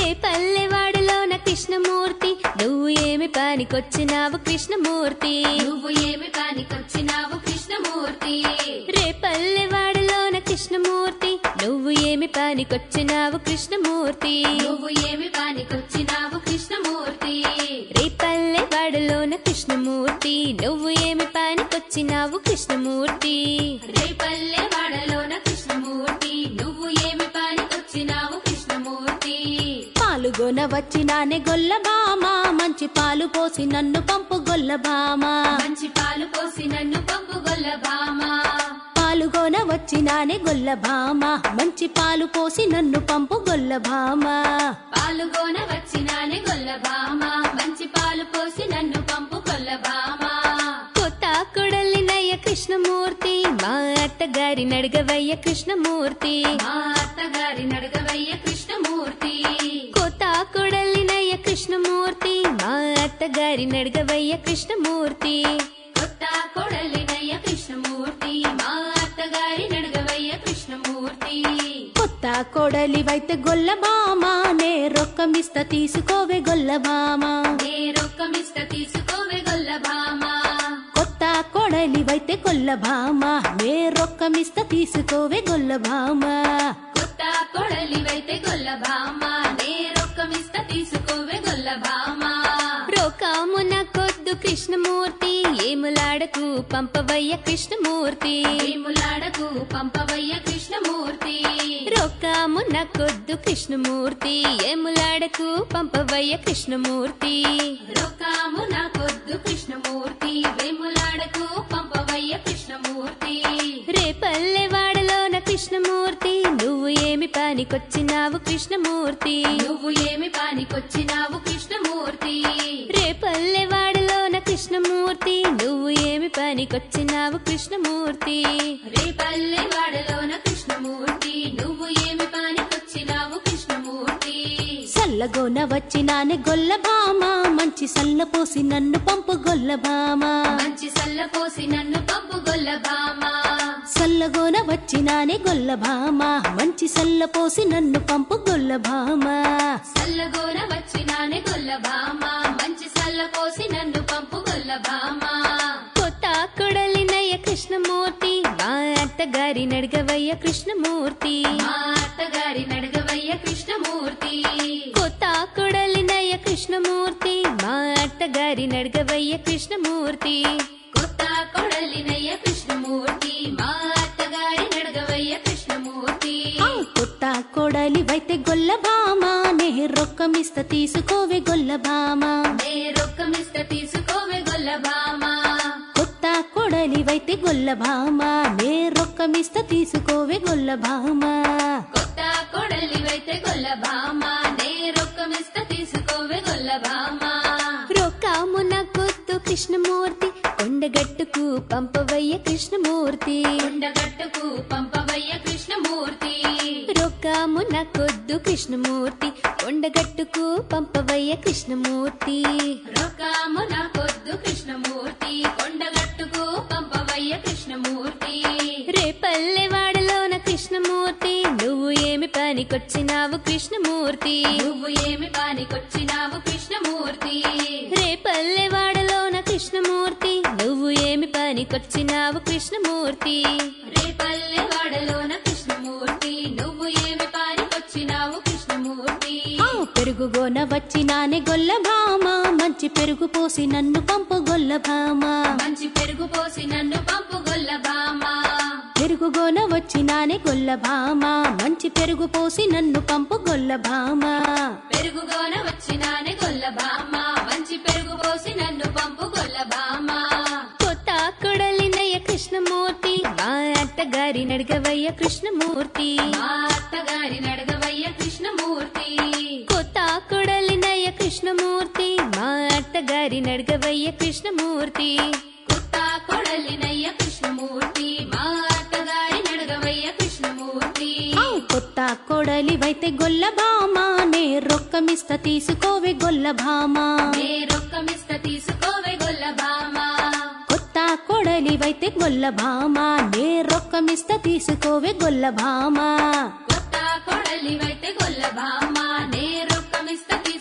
రే పల్లెవాడలోన కృష్ణమూర్తి నువ్వు ఏమి పనికొచ్చినావు కృష్ణమూర్తి నువ్వు ఏమి పనికొచ్చినావు కృష్ణమూర్తి రే పల్లెవాడలోన కృష్ణమూర్తి నువ్వు ఏమి పనికొచ్చినావు కృష్ణమూర్తి నువ్వు ఏమి పనికొచ్చినావు కృష్ణమూర్తి రే పల్లెవాడలోన కృష్ణమూర్తి నువ్వు ఏమి పనికొచ్చినావు కృష్ణమూర్తి రేపల్లె వాడలోన కృష్ణమూర్తి నువ్వు ఏమి పనికొచ్చినావు కృష్ణమూర్తి పాలుగొన వచ్చినానే గొల్లబామ మంచి పాలు పోసి నన్ను పంపు గొల్లబామ మంచి పాలు పోసి నన్ను పంపు గొల్ల భామ పాలుగొన వచ్చినానే గొల్లబామ మంచి పాలు పోసి నన్ను పంపు గొల్లబామ పాలుగోన వచ్చినానే గొల్ల భామ మంచి పాలు పోసి నన్ను పంపు గొల్ల భామ కొత్త కొడలినయ్య కృష్ణమూర్తి మా అత్తగారి నడగవయ్య కృష్ణమూర్తి మా అత్తగారి నడగవయ్య కృష్ణమూర్తి కొత్త కొడలినయ్య కృష్ణమూర్తి మా అత్తగారి నడగవయ్య కృష్ణమూర్తి కొత్త కొడలినయ్య కృష్ణమూర్తి మా అత్తగారి నడగవయ్య కృష్ణమూర్తి కొత్త కొడలివైతే గొల్లబామ నే రొక్కమిస్త తీసుకోవే గొల్లబామ నే రొక్కమిస్త తీసుకోవే గొల్ల భామ కొత్త కొడలివైతే గొల్లబామ నే రొక్కమిస్త తీసుకోవే గొల్లబామ కొత్త కొడలివైతే గొల్ల భామ నే రొక్కమిస్త తీసుకోవే గొల్ల భామ రోకామున కొద్దు కృష్ణమూర్తి ఏములాడకు పంపవయ్య కృష్ణమూర్తి వేములాడకు పంపవయ్య కృష్ణమూర్తి రోకామున కొద్దు కృష్ణమూర్తి ఏములాడకు పంపవయ్య కృష్ణమూర్తి రొక్కాము నా కొద్దు కృష్ణమూర్తి వేములాడకు పంపవయ్య కృష్ణమూర్తి రే పల్లెవాడలోన కృష్ణమూర్తి నువ్వు ఏమి పనికొచ్చినావు కృష్ణమూర్తి నువ్వు ఏమి పానికొచ్చినావు కృష్ణమూర్తి రే పల్లెవాడలోన కృష్ణమూర్తి నువ్వు ఏమి పనికొచ్చినావు కృష్ణమూర్తి రేపల్లె వాడలోన కృష్ణమూర్తి నువ్వు ఏమి పానికొచ్చినావు కృష్ణమూర్తి సల్లగోన వచ్చినానే గొల్లబామ మంచి సల్ల పోసి నన్ను పంపు గొల్లబామ మంచి సల్ల పోసి నన్ను పంపు గొల్ల భామ సల్లగోన వచ్చినానే గొల్లబామ మంచి సల్ల పోసి నన్ను పంపు గొల్లబామ సల్లగోన వచ్చినానే గొల్ల భామ మంచి సల్ల పోసి నన్ను పంపు గొల్ల భామ కొత్త కొడలినయ్య కృష్ణమూర్తి మా అత్తగారి నడగవయ్య కృష్ణమూర్తి మా అత్తగారి నడగవయ్య కృష్ణమూర్తి కొత్త కొడలినయ్య కృష్ణమూర్తి మా అత్తగారి నడగవయ్య కృష్ణమూర్తి కొత్త కొడలినయ్య కృష్ణమూర్తి మా అత్తగారి నడగవయ్య కృష్ణమూర్తి ఆ కొత్త కొడలివైతే గొల్లబామ నే రొక్కమిస్త తీసుకోవే గొల్లబామ నే రొక్కమిస్త తీసుకోవే గొల్ల భామ కొత్త కొడలివైతే గొల్లబామ నే రొక్కమిస్త తీసుకోవే గొల్లబామ కొత్త కొడలివైతే గొల్ల భామ నే రొక్కమిస్త తీసుకోవే గొల్ల భామ రోకామున కొత్తు కృష్ణమూర్తి కొండగట్టుకు పంపవయ్య కృష్ణమూర్తి కొండగట్టుకు పంపవయ్య కృష్ణమూర్తి రోకామున కొద్దు కృష్ణమూర్తి కొండగట్టుకు పంపవయ్య కృష్ణమూర్తి రొక్కాము నా కొద్దు కృష్ణమూర్తి కొండగట్టుకు పంపవయ్య కృష్ణమూర్తి రే పల్లెవాడలోన కృష్ణమూర్తి నువ్వు ఏమి పనికొచ్చినావు కృష్ణమూర్తి నువ్వు ఏమి పానికొచ్చినావు కృష్ణమూర్తి రే పల్లెవాడలోన కృష్ణమూర్తి నువ్వు ఏమి పనికొచ్చినావు కృష్ణమూర్తి రేపల్లె వాడలోన కృష్ణమూర్తి నువ్వు ఏమి పానికొచ్చినావు కృష్ణమూర్తి ఆ పెరుగుగోన వచ్చినానే గొల్లబామ మంచి పెరుగు పోసి నన్ను పంపు గొల్లబామ మంచి పెరుగు పోసి నన్ను పంపు గొల్ల భామ పెరుగుగోన వచ్చినానే గొల్లబామ మంచి పెరుగు పోసి నన్ను పంపు గొల్లబామ పెరుగుగోన వచ్చినానే గొల్ల భామ మంచి పెరుగు పోసి నన్ను పంపు గొల్ల భామ కొత్త కొడలినయ్య కృష్ణమూర్తి మా అత్తగారి నడగవయ్య కృష్ణమూర్తి మా అత్తగారి నడగవయ్య కృష్ణమూర్తి కొత్త కొడలినయ్య కృష్ణమూర్తి మా అత్తగారి నడగవయ్య కృష్ణమూర్తి కొత్త కొడలినయ్య కృష్ణమూర్తి మా అత్తగారి నడగవయ్య కృష్ణమూర్తి ఆ కొత్త కొడలివైతే గొల్లబామ నే రొక్కమిస్త తీసుకోవే గొల్లబామ నే రొక్కమిస్త తీసుకోవే గొల్ల భామ కొత్త కొడలివైతే గొల్లబామ నే రొక్కమిస్త తీసుకోవే గొల్లబామ కొత్త కొడలివైతే గొల్ల భామ నే రొక్క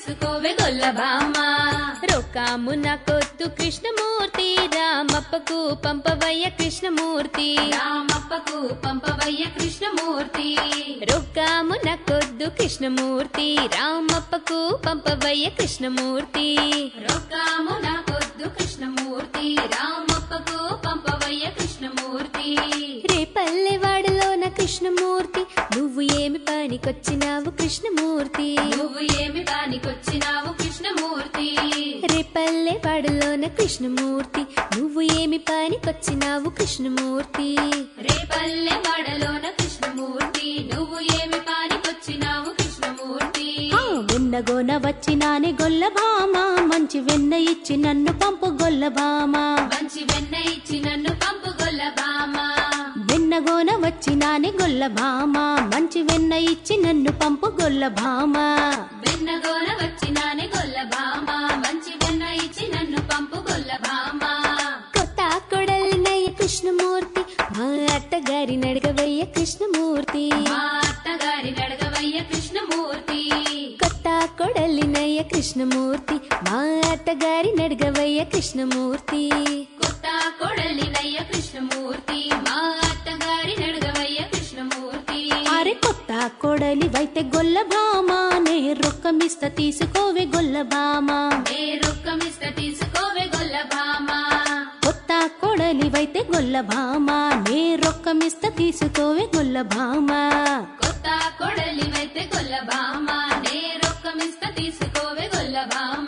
తీసుకోవే గొల్లబామ రొక్కాము నాకొద్దు కృష్ణమూర్తి రామప్పకు పంపవయ్య కృష్ణమూర్తి రామప్పకు పంపవయ్య కృష్ణమూర్తి రొక్కాము నాకొద్దు కృష్ణమూర్తి రామప్పకు పంపవయ్య కృష్ణమూర్తి రొక్కాము నాకొద్దు కృష్ణమూర్తి రామప్పకు పంపవయ్య కృష్ణమూర్తి రే పల్లెవాడలోన కృష్ణమూర్తి నువ్వు ఏమి పనికొచ్చినావు కృష్ణమూర్తి నువ్వు ఏమి దానికొచ్చినావు కృష్ణమూర్తి రే పల్లెవాడలోన కృష్ణమూర్తి నువ్వు ఏమి పనికొచ్చినావు కృష్ణమూర్తి రేపల్లె వాడలోన కృష్ణమూర్తి నువ్వు ఏమి పానికొచ్చినావు కృష్ణమూర్తి ఆ వెన్నగోన వచ్చినానే గొల్లభామ మంచి వెన్న ఇచ్చి నన్ను పంపు గొల్లభామ మంచి వెన్న ఇచ్చి నన్ను పంపు గొల్లబామ వెన్నగోన వచ్చినానే గొల్లభామ మంచి వెన్న ఇచ్చి నన్ను పంపు గొల్లభామ వెన్నగోన వచ్చినానే గొల్లబామ మంచి వెన్న ఇచ్చి నన్ను పంపు గొల్లబామ కొత్త కొడలినయ్య కృష్ణమూర్తి మా అత్తగారి నడగవయ్య కృష్ణమూర్తి మా అత్తగారి నడగవయ్య కృష్ణమూర్తి కొత్త కొడలినయ్య కృష్ణమూర్తి మా అత్తగారి నడగవయ్య కృష్ణమూర్తి కొత్త కొడలినయ్య కృష్ణమూర్తి మా అత్తగారి నడగవయ్య కృష్ణమూర్తి అరే కొత్త కొడలి వైతే గొల్లభామ నే రొక్కమిస్త తీసుకోవే గొల్లభామ ఏ రొక్కమిస్త తీసుకోవే గొల్లబామ కొత్త కొడలి వైతే గొల్లభామ నే రొక్కమిస్త తీసుకోవే గొల్లభామ కొత్త కొడలివైతే గొల్లబామ నే రొక్కమిస్త తీసుకోవే గొల్లబామ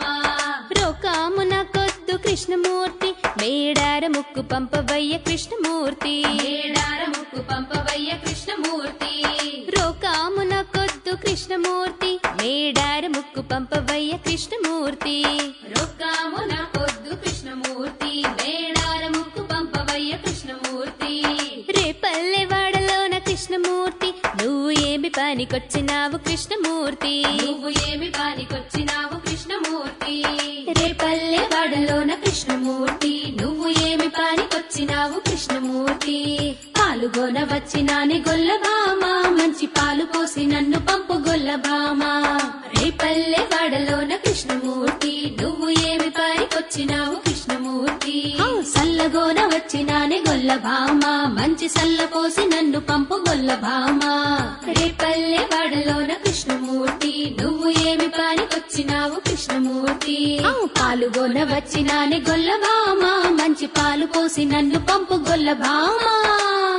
రోకాము నాకొద్దు కృష్ణమూర్తి మేడార ముక్కు పంపవయ్య కృష్ణమూర్తి ఏడార ముక్కు పంపవయ్య కృష్ణమూర్తి రోకాము నాకొద్దు కృష్ణమూర్తి మేడార ముక్కు పంపవయ్య కృష్ణమూర్తి రొక్కాము నా పొద్దు కృష్ణమూర్తి మేడార ముక్కు పంపవయ్య కృష్ణమూర్తి రే పల్లెవాడలోన కృష్ణమూర్తి నువ్వు ఏమి పనికొచ్చినావు కృష్ణమూర్తి నువ్వు ఏమి పానికొచ్చినావు కృష్ణమూర్తి రే పల్లె వాడలోన కృష్ణమూర్తి నువ్వు ఏమి పానికొచ్చినావు కృష్ణమూర్తి పాలుగొన వచ్చినానే గొల్లభామ మంచి పాలు పోసి నన్ను పంపు గొల్లభామ రే పల్లె వాడలోన కృష్ణమూర్తి నువ్వు ఏమి పానికొచ్చినావు కృష్ణమూర్తి ఆ సల్లగోన వచ్చినానే గొల్లభామ మంచి సల్ల పోసి నన్ను పంపు గొల్లభామ రే పల్లె వాడలోన కృష్ణమూర్తి నువ్వు ఏమి పానికొచ్చినావు కృష్ణమూర్తి ఆ పాలుగొన వచ్చినానే గొల్లభామ మంచి పాలు పోసి నన్ను పంపు గొల్లభామ